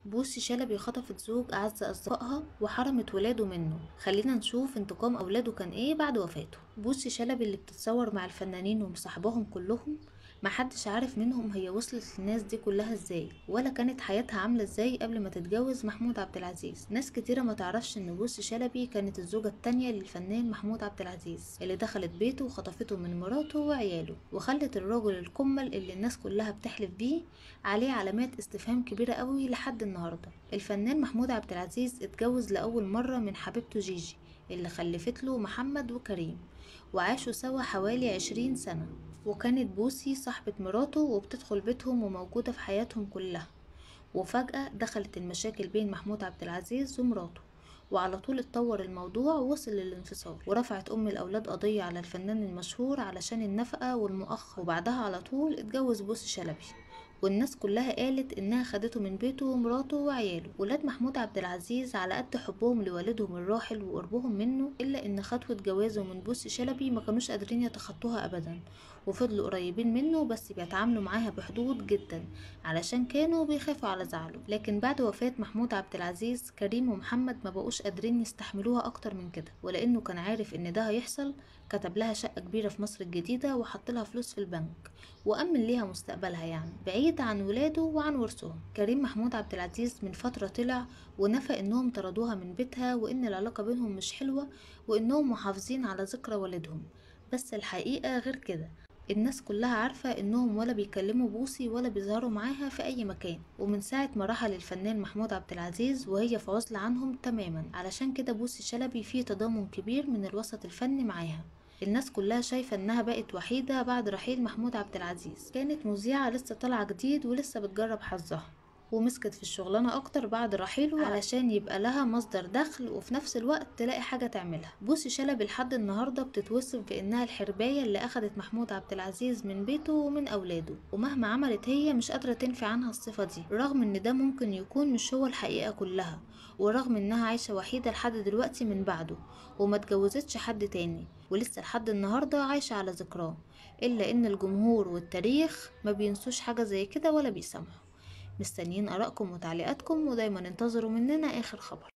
بوسي شلبي خطفت زوج أعز أصدقائها وحرمت ولاده منه خلينا نشوف انتقام أولاده كان إيه بعد وفاته بوسي شلبي اللي بتتصور مع الفنانين ومصاحباهم كلهم محدش عارف منهم هي وصلت للناس دي كلها ازاي ولا كانت حياتها عاملة ازاي قبل ما تتجوز محمود عبد العزيز ناس كتيرة ما تعرفش ان بوسي شلبي كانت الزوجة التانية للفنان محمود عبد العزيز اللي دخلت بيته وخطفته من مراته وعياله وخلت الراجل الكمل اللي الناس كلها بتحلف بيه عليه علامات استفهام كبيرة قوي لحد النهاردة الفنان محمود عبد العزيز اتجوز لأول مرة من حبيبته جيجي اللي خلفت له محمد وكريم وعاشوا سوا حوالي عشرين سنة وكانت بوسي صاحبة مراته وبتدخل بيتهم وموجودة في حياتهم كلها وفجأة دخلت المشاكل بين محمود عبد العزيز ومراته وعلى طول اتطور الموضوع ووصل للانفصال ورفعت أم الأولاد قضية على الفنان المشهور علشان النفقة والمؤخر وبعدها على طول اتجوز بوسي شلبي والناس كلها قالت انها خدته من بيته ومراته وعياله ولاد محمود عبد العزيز على قد حبهم لوالدهم الراحل وقربهم منه الا ان خطوه جوازه من بوسي شلبي ما كانوش قادرين يتخطوها ابدا وفضلوا قريبين منه بس بيتعاملوا معاها بحدود جدا علشان كانوا بيخافوا على زعله لكن بعد وفاة محمود عبد العزيز كريم ومحمد ما بقوش قادرين يستحملوها اكتر من كده ولانه كان عارف ان ده هيحصل كتب لها شقة كبيرة في مصر الجديدة وحط لها فلوس في البنك وأمن ليها مستقبلها يعني بعيد عن ولاده وعن ورثهم كريم محمود عبد العزيز من فترة طلع ونفى إنهم طردوها من بيتها وإن العلاقة بينهم مش حلوة وإنهم محافظين على ذكرى والدهم بس الحقيقة غير كده الناس كلها عارفة انهم ولا بيكلموا بوسي ولا بيظهروا معاها في اي مكان ومن ساعة ما رحل الفنان محمود عبد العزيز وهي في عزلة عنهم تماما علشان كده بوسي شلبي فيه تضامن كبير من الوسط الفني معاها الناس كلها شايفة انها بقت وحيدة بعد رحيل محمود عبد العزيز كانت مذيعة لسه طالعة جديد ولسه بتجرب حظها ومسكت في الشغلانة أكتر بعد رحيله علشان يبقى لها مصدر دخل وفي نفس الوقت تلاقي حاجة تعملها بوسي شلبي لحد النهاردة بتتوصف بإنها الحرباية اللي أخدت محمود عبد العزيز من بيته ومن أولاده ومهما عملت هي مش قادرة تنفي عنها الصفة دي رغم إن ده ممكن يكون مش هو الحقيقة كلها ورغم إنها عايشة وحيدة لحد دلوقتي من بعده وما اتجوزتش حد تاني ولسه لحد النهاردة عايشة على ذكراه إلا إن الجمهور والتاريخ ما بينسوش حاجة زي كده ولا بيسامحوا مستنيين آرائكم وتعليقاتكم ودايما انتظروا مننا آخر خبر